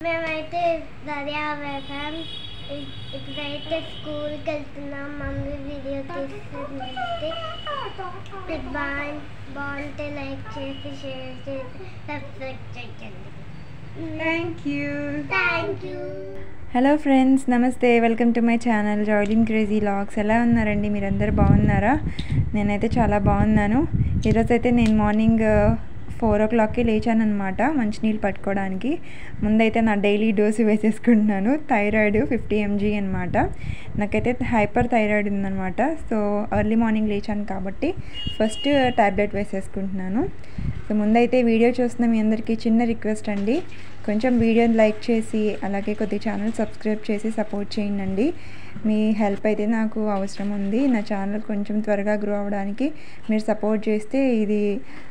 మేమైతే దర్యా వేసాం ఇ- ఇప్పుడైతే స్కూల్కి వెళ్తున్నాం మమ్మీ వీడియో తీస్తుందంటే మీకు బాగా బాగుంటే లైక్ చేసి షేర్ చేసి సబ్స్క్రైబ్ చేయండి thank you thank you hello friends నమస్తే వెల్కమ్ టు మై ఛానల్ జాయిలిన్ క్రేజీ లాగ్స్ ఎలా ఉన్నారండి మీరందరూ బాగున్నారా నేనైతే చాలా బాగున్నాను ఈరోజైతే నేను మార్నింగ్ ఫోర్ ఓ క్లాక్కి లేచాను అనమాట మంచినీళ్ళు పట్టుకోవడానికి ముందైతే నా డైలీ డోసు వేసేసుకుంటున్నాను థైరాయిడ్ ఫిఫ్టీ ఎంజీ అనమాట నాకైతే హైపర్ థైరాయిడ్ ఉందన్నమాట సో ఎర్లీ మార్నింగ్ లేచాను కాబట్టి ఫస్ట్ ట్యాబ్లెట్ వేసేసుకుంటున్నాను సో ముందైతే వీడియో చూస్తున్న మీ అందరికీ చిన్న రిక్వెస్ట్ అండి కొంచెం వీడియోని లైక్ చేసి అలాగే కొద్ది ఛానల్ సబ్స్క్రైబ్ చేసి సపోర్ట్ చేయండి మీ హెల్ప్ అయితే నాకు అవసరం ఉంది నా ఛానల్ కొంచెం త్వరగా గ్రో అవ్వడానికి మీరు సపోర్ట్ చేస్తే ఇది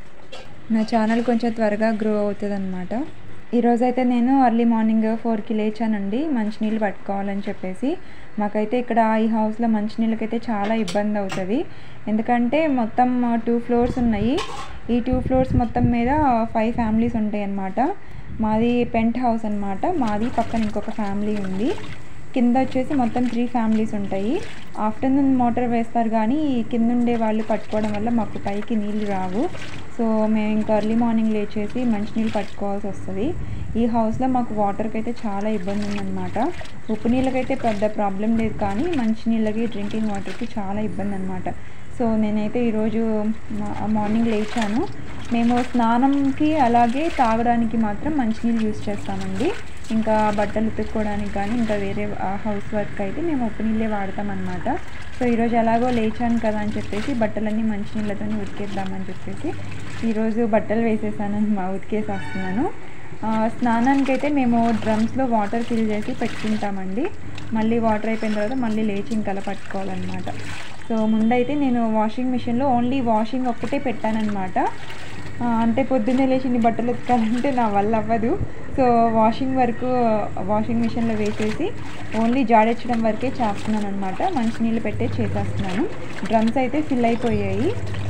నా ఛానల్ కొంచెం త్వరగా గ్రో అవుతుంది అనమాట ఈరోజైతే నేను ఎర్లీ మార్నింగ్ ఫోర్కి లేచానండి మంచినీళ్ళు పట్టుకోవాలని చెప్పేసి మాకైతే ఇక్కడ ఈ హౌస్లో మంచినీళ్ళకైతే చాలా ఇబ్బంది అవుతుంది ఎందుకంటే మొత్తం టూ ఫ్లోర్స్ ఉన్నాయి ఈ టూ ఫ్లోర్స్ మొత్తం మీద ఫైవ్ ఫ్యామిలీస్ ఉంటాయి అన్నమాట మాది పెంట్ హౌస్ అన్నమాట మాది పక్కన ఇంకొక ఫ్యామిలీ ఉంది కింద వచ్చేసి మొత్తం త్రీ ఫ్యామిలీస్ ఉంటాయి ఆఫ్టర్నూన్ మోటార్ వేస్తారు కానీ కింద ఉండే వాళ్ళు పట్టుకోవడం వల్ల మాకు పైకి నీళ్ళు రావు సో మేము ఇంకా ఎర్లీ మార్నింగ్ లేచేసి మంచినీళ్ళు పట్టుకోవాల్సి వస్తుంది ఈ హౌస్లో మాకు వాటర్కి అయితే చాలా ఇబ్బంది ఉందన్నమాట ఉప్పు నీళ్ళకైతే పెద్ద ప్రాబ్లం లేదు కానీ మంచినీళ్ళకి డ్రింకింగ్ వాటర్కి చాలా ఇబ్బంది అనమాట సో నేనైతే ఈరోజు మా- మార్నింగ్ లేచాను మేము స్నానంకి అలాగే తాగడానికి మాత్రం మంచినీళ్ళు యూజ్ చేస్తామండి ఇంకా బట్టలు ఉతుక్కోవడానికి కానీ ఇంకా వేరే హౌస్ వర్క్ అయితే మేము ఉప్పు నీళ్ళే వాడతాం అనమాట సో ఈరోజు ఎలాగో లేచాను కదా అని చెప్పేసి బట్టలన్నీ మంచినీళ్ళతో ఉతికేద్దామని చెప్పేసి ఈరోజు బట్టలు వేసేసాను మా ఉతికేసేస్తున్నాను ఆ, స్నానానికి అయితే మేము డ్రమ్స్లో వాటర్ ఫిల్ చేసి పెట్టుకుంటామండి మళ్ళీ వాటర్ అయిపోయిన తర్వాత మళ్ళీ లేచి ఇంకా అలా పట్టుకోవాలన్నమాట సో ముందైతే నేను వాషింగ్ మిషన్లో ఓన్లీ వాషింగ్ ఒక్కటే పెట్టానన్నమాట ఆ, అంటే పొద్దున్నే లేచి ఇన్ని బట్టలు ఉతకాలంటే నా వల్ల అవ్వదు సో వాషింగ్ వరకు వాషింగ్ మిషన్లో వేసేసి ఓన్లీ జాడెచ్చడం వరకే చేస్తున్నాను అనమాట మంచినీళ్ళు పెట్టే చేసేస్తున్నాను డ్రమ్స్ అయితే ఫిల్ అయిపోయాయి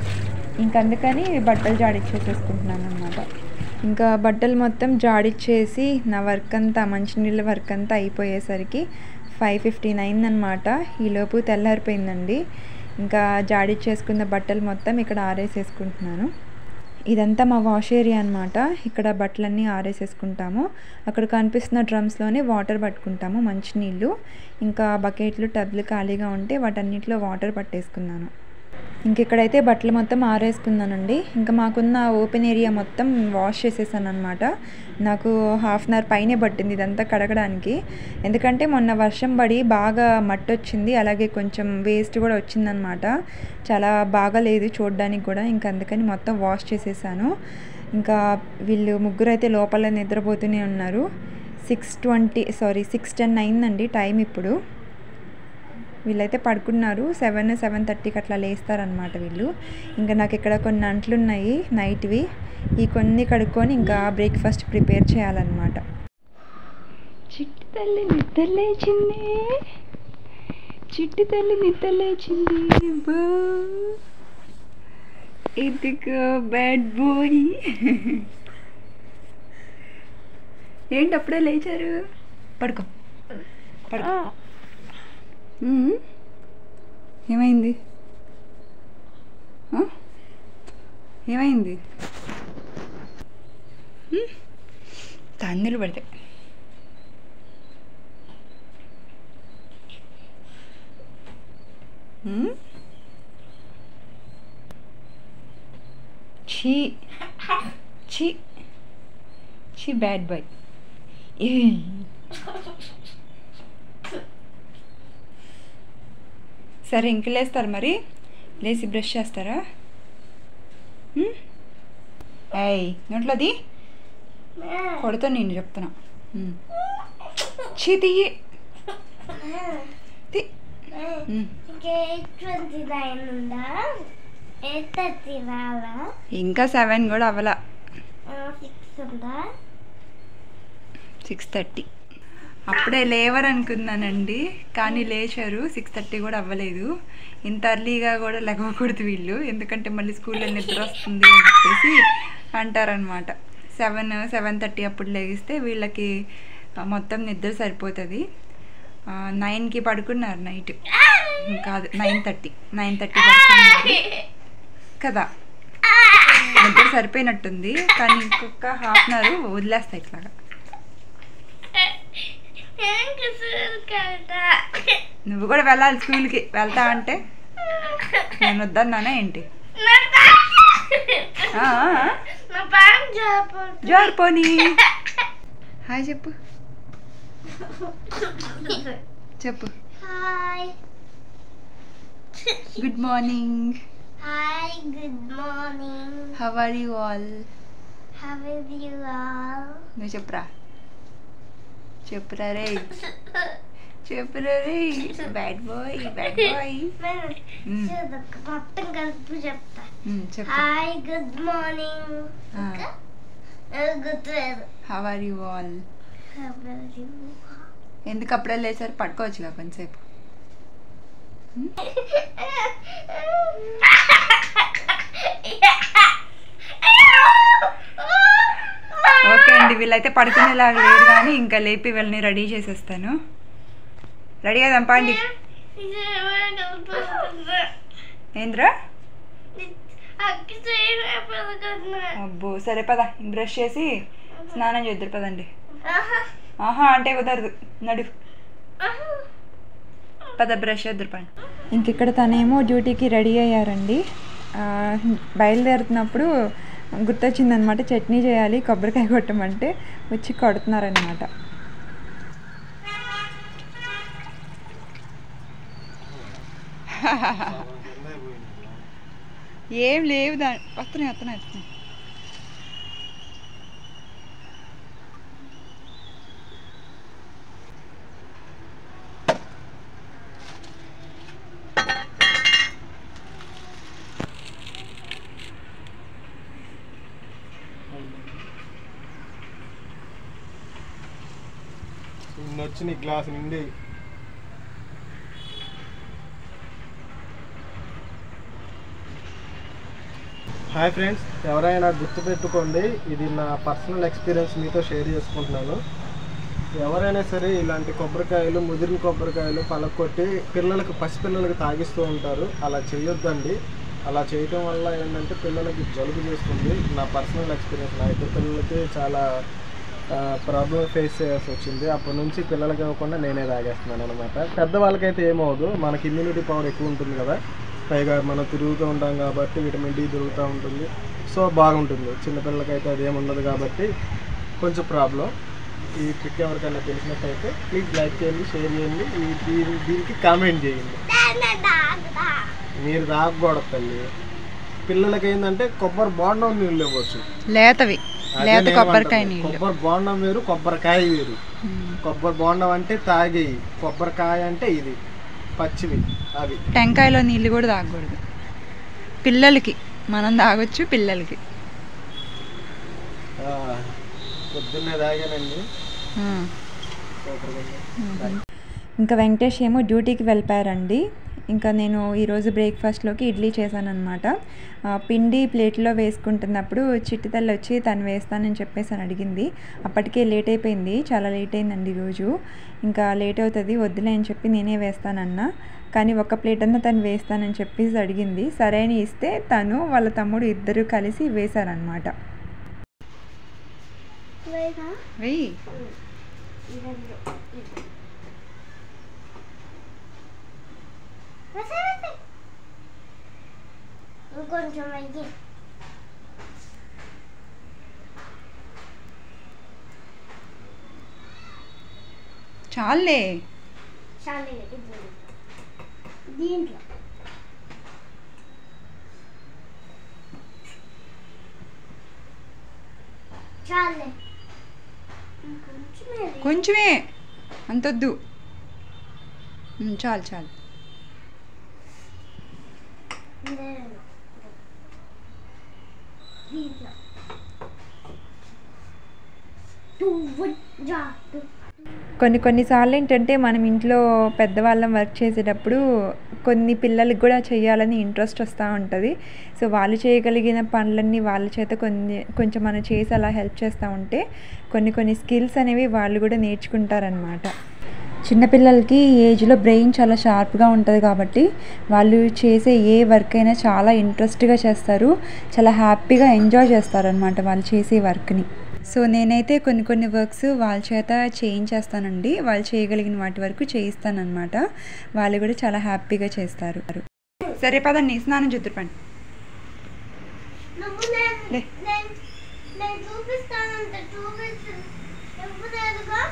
ఇంక అందుకని బట్టలు జాడిచ్చేసేసుకుంటున్నాను అనమాట ఇంకా బట్టలు మొత్తం జాడిచ్చేసి నా వర్క్ అంతా మంచినీళ్ళ వర్క్ అంతా అయిపోయేసరికి ఫైవ్ ఫిఫ్టీన్ అయిందనమాట ఈలోపు తెల్లారిపోయిందండి ఇంకా జాడిచ్చేసుకున్న బట్టలు మొత్తం ఇక్కడ ఆరేసేసుకుంటున్నాను ఇదంతా మా వాష్ ఏరియా అనమాట ఇక్కడ బట్టలన్నీ ఆరేసేసుకుంటాము అక్కడ కనిపిస్తున్న డ్రమ్స్లోనే వాటర్ పట్టుకుంటాము మంచినీళ్ళు ఇంకా బకెట్లు టబ్లు ఖాళీగా ఉంటే వాటన్నిటిలో వాటర్ పట్టేసుకున్నాను ఇంక ఇక్కడైతే బట్టలు మొత్తం ఆరేసుకున్నానండి ఇంకా మాకున్న ఓపెన్ ఏరియా మొత్తం వాష్ చేసేసాను అనమాట నాకు హాఫ్ అన్ అవర్ పైనే పట్టింది ఇదంతా కడగడానికి ఎందుకంటే మొన్న వర్షం పడి బాగా మట్టి వచ్చింది అలాగే కొంచెం వేస్ట్ కూడా వచ్చిందనమాట చాలా బాగా లేదు చూడడానికి కూడా ఇంకా అందుకని మొత్తం వాష్ చేసేసాను ఇంకా వీళ్ళు ముగ్గురు అయితే లోపల నిద్రపోతూనే ఉన్నారు six twenty sorry six ten అయిందండి టైం ఇప్పుడు వీళ్ళైతే పడుకున్నారు సెవెన్ సెవెన్ థర్టీకి అట్లా లేస్తారనమాట వీళ్ళు ఇంకా నాకు ఇక్కడ కొన్ని అంట్లు ఉన్నాయి నైట్వి ఈ కొన్ని కడుక్కొని ఇంకా బ్రేక్ఫాస్ట్ ప్రిపేర్ చేయాలన్నమాట చిట్టి తల్లి నిద్ర లేచింది చిట్టి తల్లి నిద్ర లేచింది బో ఇదిగో బ్యాడ్ బాయ్ ఏంటి అప్పుడే లేచారు పడుకో పడుకో మ్మ్. ఏమైంది ఆ? ఏమైంది మ్మ్. తన్నులు పడతాయి మ్మ్? ఛీ ఛీ ఛీ బ్యాడ్ బాయ్ సరే ఇంక లేస్తారు మరి లేచి బ్రష్ చేస్తారా మ్మ్? ఏయ్ నోట్లోది కొడతా నేను చెప్తున్నా మ్మ్. ఛీ తీయి తీ మ్మ్. ఎయిట్ ట్వంటీ నైన్ ఉందా ఎయిట్ థర్టీ రావా ఇంకా సెవెన్ కూడా అవ్వలా సిక్స్ ఉందా సిక్స్ థర్టీ అప్పుడే లేవర్ అనుకున్నానండి కానీ లేచారు సిక్స్ థర్టీ కూడా అవ్వలేదు ఇంత అర్లీగా కూడా లెగవకూడదు వీళ్ళు ఎందుకంటే మళ్ళీ స్కూల్లో నిద్ర వస్తుంది అని చెప్పేసి అంటారనమాట సెవెన్ సెవెన్ థర్టీ అప్పుడు లేగిస్తే వీళ్ళకి ఆ, మొత్తం నిద్ర సరిపోతుంది ఆ, నైన్కి పడుకున్నారు నైట్ కాదు నైన్ థర్టీ నైన్ థర్టీ పడుకున్నారు కదా నిద్ర సరిపోయినట్టుంది కానీ ఇంకొక హాఫ్ అన్ అవర్ వదిలేస్తా ఇట్లాగా నువ్వు కూడా వెళ్ళాలి స్కూల్కి వెళ్తా అంటే నేను వద్దన్నానా ఏంటి ఆ, ఆ, ఆ. జారిపోని హాయ్ చెప్పు చెప్పు hi good morning hi good morning how are you all how are you all నువ్వు చెప్పురా చెప్పురా రే చెప్పురా రే బ్యాడ్ బాయ్ బ్యాడ్ బాయ్ మ్మ్. చూడక మొత్తం కలిపి చెప్తా చెప్పు హాయ్ గుడ్ మార్నింగ్ ఆ. గుర్తులేదు హవ్ ఆర్ యూ ఆల్ ఎందుకు అప్పుడే లేచారు పడుకోవచ్చుగా కొంచెంసేపు ఓకే అండి వీళ్ళైతే పడుకునేలాగా లేరు కానీ ఇంకా లేపి వీళ్ళని రెడీ చేసేస్తాను రెడీ కదా పండి ఏంద్రా అబ్బో సరే పద బ్రష్ చేసి స్నానం చేద్దరు పదండి ఆహా అంటే కుదరదు నడు పద బ్రష్ చేద్దరు పండి ఇంక ఇక్కడ తనేమో డ్యూటీకి రెడీ అయ్యారండి ఆ, బయలుదేరుతున్నప్పుడు గుర్తొచ్చిందనమాట చట్నీ చేయాలి కొబ్బరికాయ కొట్టమంటే వచ్చి కొడుతున్నారనమాట ఏం లేవు దా వస్తున్నాయి వస్తున్నాయి వస్తున్నాయి వచ్చి నీ గ్లాస్ నిండి హాయ్ ఫ్రెండ్స్ ఎవరైనా గుర్తుపెట్టుకోండి ఇది నా పర్సనల్ ఎక్స్పీరియన్స్ మీతో షేర్ చేసుకుంటున్నాను ఎవరైనా సరే ఇలాంటి కొబ్బరికాయలు ముదిరిన కొబ్బరికాయలు పలకొట్టి పిల్లలకు పసిపిల్లలకు తాగిస్తూ ఉంటారు అలా చేయొద్దండి అలా చేయటం వల్ల ఏంటంటే పిల్లలకి జలుబు చేస్తుంది నా పర్సనల్ ఎక్స్పీరియన్స్ నా ఇద్దరు పిల్లలకి చాలా ప్రాబ్లం ఫేస్ చేయాల్సి వచ్చింది అప్పటి నుంచి పిల్లలకి ఇవ్వకుండా నేనే తాగేస్తున్నాను అనమాట పెద్దవాళ్ళకైతే ఏమవుదు మనకి ఇమ్యూనిటీ పవర్ ఎక్కువ ఉంటుంది కదా పైగా మనం తిరుగుతూ ఉంటాం కాబట్టి విటమిన్ డి దొరుకుతూ ఉంటుంది సో బాగుంటుంది చిన్నపిల్లలకైతే అదేం ఉండదు కాబట్టి కొంచెం ప్రాబ్లం ఈ ట్రిక్ ఎవరికైనా తెలిసినట్టయితే ప్లీజ్ లైక్ చేయండి షేర్ చేయండి ఈ దీని దీనికి కామెంట్ చేయండి మీరు తాగకూడదు తల్లి పిల్లలకి ఏంటంటే కొబ్బరి బోండం నీళ్ళు ఇవ్వచ్చు లేతవి అదే లేత నేను కొబ్బరికాయ అంటుంది. నీళ్ళు కొబ్బరి బోండం వేరు కొబ్బరికాయ వేరు కొబ్బరి బోండం అంటే తాగేయి కొబ్బరికాయ అంటే ఇది పచ్చివి అవి టెంకాయలో నీళ్ళు కూడా తాగకూడదు పిల్లలకి మనం తాగొచ్చు పిల్లలకి ఆ, పొద్దున్నే తాగానండి ఆ. సూపర్గా ఉంది. ఇంకా వెంకటేష్ ఏమో డ్యూటీకి వెళ్ళిపోయారండి ఇంకా నేను ఈరోజు బ్రేక్ఫాస్ట్లోకి ఇడ్లీ చేశానమాట పిండి ప్లేట్లో వేసుకుంటున్నప్పుడు చిట్టి తల్లి వచ్చి తను వేస్తానని చెప్పేసి అని అడిగింది అప్పటికే లేట్ అయిపోయింది చాలా లేట్ అయిందండి ఈరోజు ఇంకా లేట్ అవుతుంది వద్దులే అని చెప్పి నేనే వేస్తానన్నా కానీ ఒక ప్లేట్ అన్నా తను వేస్తానని చెప్పేసి అడిగింది సరే అని ఇస్తే తను వాళ్ళ తమ్ముడు ఇద్దరు కలిసి వేశారనమాట వెయ్యి కొంచెం అయ్యి చాలే చాలు ఇది దీంట్లో చాలే ఇంకొంచెమే కొంచెమే అంతొద్దు ఉమ్, చాలు చాలు లేదు. దీంట్లో టూ జా టూ కొన్ని కొన్నిసార్లు ఏంటంటే మనం ఇంట్లో పెద్దవాళ్ళం వర్క్ చేసేటప్పుడు కొన్ని పిల్లలకి కూడా చేయాలని ఇంట్రెస్ట్ వస్తూ ఉంటుంది సో వాళ్ళు చేయగలిగిన పనులన్నీ వాళ్ళ చేత కొన్ని కొంచెం మనం చేసి అలా హెల్ప్ చేస్తూ ఉంటే కొన్ని కొన్ని స్కిల్స్ అనేవి వాళ్ళు కూడా నేర్చుకుంటారనమాట చిన్నపిల్లలకి ఈ ఏజ్లో బ్రెయిన్ చాలా షార్ప్గా ఉంటుంది కాబట్టి వాళ్ళు చేసే ఏ వర్క్ అయినా చాలా ఇంట్రెస్ట్గా చేస్తారు చాలా హ్యాపీగా ఎంజాయ్ చేస్తారనమాట వాళ్ళు చేసే వర్క్ని సో నేనైతే కొన్ని కొన్ని వర్క్స్ వాళ్ళ చేత చేయించేస్తానండి వాళ్ళు చేయగలిగిన వాటి వరకు చేయిస్తానమాట వాళ్ళు కూడా చాలా హ్యాపీగా చేస్తారు సరే పదండి స్నానం చూద్దరు పని నువ్వు నేను లే. నేను- నేను చూపిస్తానంటే చూపించు ఇవ్వలేదుగా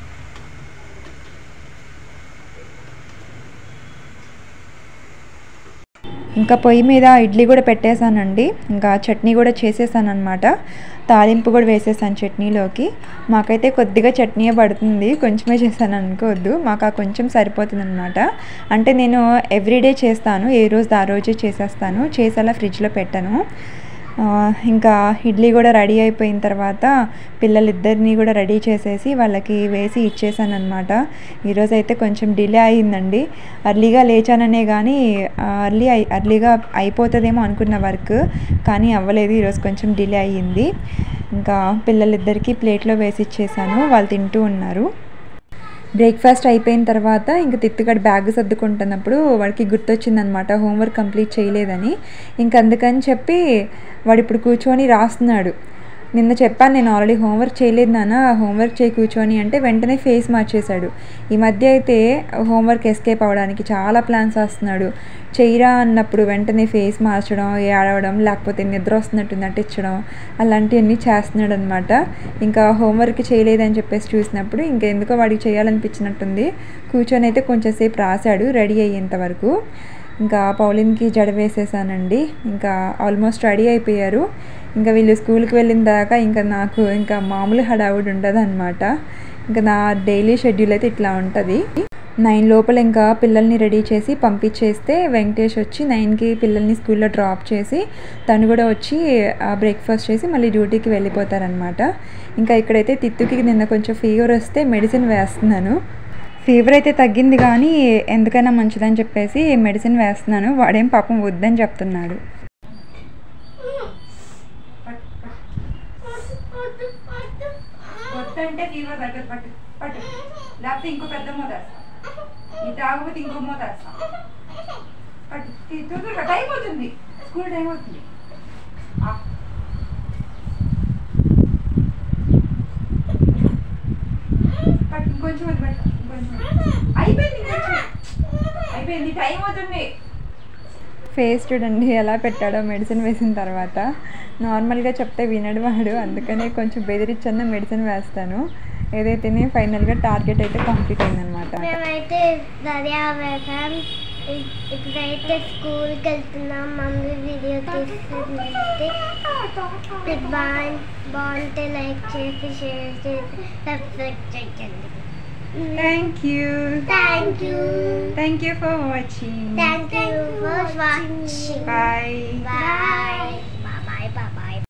ఇంకా పొయ్యి మీద ఇడ్లీ కూడా పెట్టేశానండి ఇంకా చట్నీ కూడా చేసేసాను అనమాట తాలింపు కూడా వేసేసాను చట్నీలోకి మాకైతే కొద్దిగా చట్నీయే పడుతుంది కొంచెమే చేశాను అనుకోవద్దు మాకు ఆ కొంచెం సరిపోతుంది అనమాట అంటే నేను ఎవ్రీడే చేస్తాను ఏ రోజు ఆ రోజే చేసేస్తాను చేసి అలా ఫ్రిడ్జ్లో పెట్టాను ఆ, ఇంకా ఇడ్లీ కూడా రెడీ అయిపోయిన తర్వాత పిల్లలిద్దరినీ కూడా రెడీ చేసేసి వాళ్ళకి వేసి ఇచ్చేసాను అనమాట ఈరోజు అయితే కొంచెం డిలే అయిందండి అర్లీగా లేచాననే కానీ అర్లీ అయి అర్లీగా అయిపోతుందేమో అనుకున్న వర్క్ కానీ అవ్వలేదు ఈరోజు కొంచెం డిలే అయ్యింది ఇంకా పిల్లలిద్దరికీ ప్లేట్లో వేసి ఇచ్చేసాను వాళ్ళు తింటూ ఉన్నారు బ్రేక్ఫాస్ట్ అయిపోయిన తర్వాత ఇంక తిత్తుగడ బ్యాగ్ సర్దుకుంటున్నప్పుడు వాడికి గుర్తొచ్చిందనమాట హోంవర్క్ కంప్లీట్ చేయలేదని ఇంక అందుకని చెప్పి వాడు ఇప్పుడు కూర్చొని రాస్తున్నాడు నిన్న చెప్పాను నేను ఆల్రెడీ హోంవర్క్ చేయలేదు నాన్న హోంవర్క్ చేయి కూర్చొని అంటే వెంటనే ఫేస్ మార్చేశాడు ఈ మధ్య అయితే హోంవర్క్ ఎస్కేప్ అవ్వడానికి చాలా ప్లాన్స్ వేస్తున్నాడు చెయ్యరా అన్నప్పుడు వెంటనే ఫేస్ మార్చడం ఏడవడం లేకపోతే నిద్ర వస్తున్నట్టు నటించడం అలాంటివన్నీ చేస్తున్నాడు అనమాట ఇంకా హోంవర్క్ చేయలేదని చెప్పేసి చూసినప్పుడు ఇంకెందుకో వాడికి చేయాలనిపించినట్టుంది కూర్చొని అయితే కొంచెంసేపు రాశాడు రెడీ అయ్యేంత వరకు ఇంకా పౌలిన్కి జడ వేసేసానండి ఇంకా ఆల్మోస్ట్ రెడీ అయిపోయారు ఇంకా వీళ్ళు స్కూల్కి వెళ్ళిన దాకా ఇంకా నాకు ఇంకా మామూలు హడావుడి ఉండదు అనమాట ఇంకా నా డైలీ షెడ్యూల్ అయితే ఇట్లా ఉంటుంది నైన్ లోపల ఇంకా పిల్లల్ని రెడీ చేసి పంపించేస్తే వెంకటేష్ వచ్చి నైన్కి పిల్లల్ని స్కూల్లో డ్రాప్ చేసి తను కూడా వచ్చి బ్రేక్ఫాస్ట్ చేసి మళ్ళీ డ్యూటీకి వెళ్ళిపోతారనమాట ఇంకా ఇక్కడైతే తిత్తుకి నిన్న కొంచెం ఫీవర్ వస్తే మెడిసిన్ వేస్తున్నాను ఫీవర్ అయితే తగ్గింది కానీ ఎందుకైనా మంచిదని చెప్పేసి మెడిసిన్ వేస్తున్నాను వాడేం పాపం వద్దని చెప్తున్నాడు వద్దు, వద్దు. వద్దంటే ఫీవర్ తగ్గదు పట్టు పట్టు లేకపోతే ఇంకో పెద్ద మోదేస్తా ఇది తాగకపోతే ఇంకో మోదేస్తా పట్టు తీ- తొందరగా టైం అవుతుంది స్కూల్ టైం అవుతుంది ఆ. పట్టు ఇంకొంచెం ఉంది పట్టు ఇంకొంచెం అయిపోయింది ఇంకొంచెం అయిపోయింది టైం అవుతుంది ఫేస్ చూడండి ఎలా పెట్టాడో మెడిసిన్ వేసిన తర్వాత నార్మల్గా చెప్తే వినడు వాడు అందుకనే కొంచెం బెదిరించన్న మెడిసిన్ వేస్తాను ఏదైతేనే ఫైనల్గా టార్గెట్ అయితే కంప్లీట్ అయిందనమాట మేమైతే దర్యా వేసాం ఇ- ఇప్పుడైతే స్కూల్కి వెళ్తున్నాం మమ్మీ వీడియో తీస్తుందంటే మీకు బాగా బాగుంటే లైక్ చేసి షేర్ చేసి సబ్స్క్రైబ్ చేయండి thank you thank you thank you for watching thank you for watching bye bye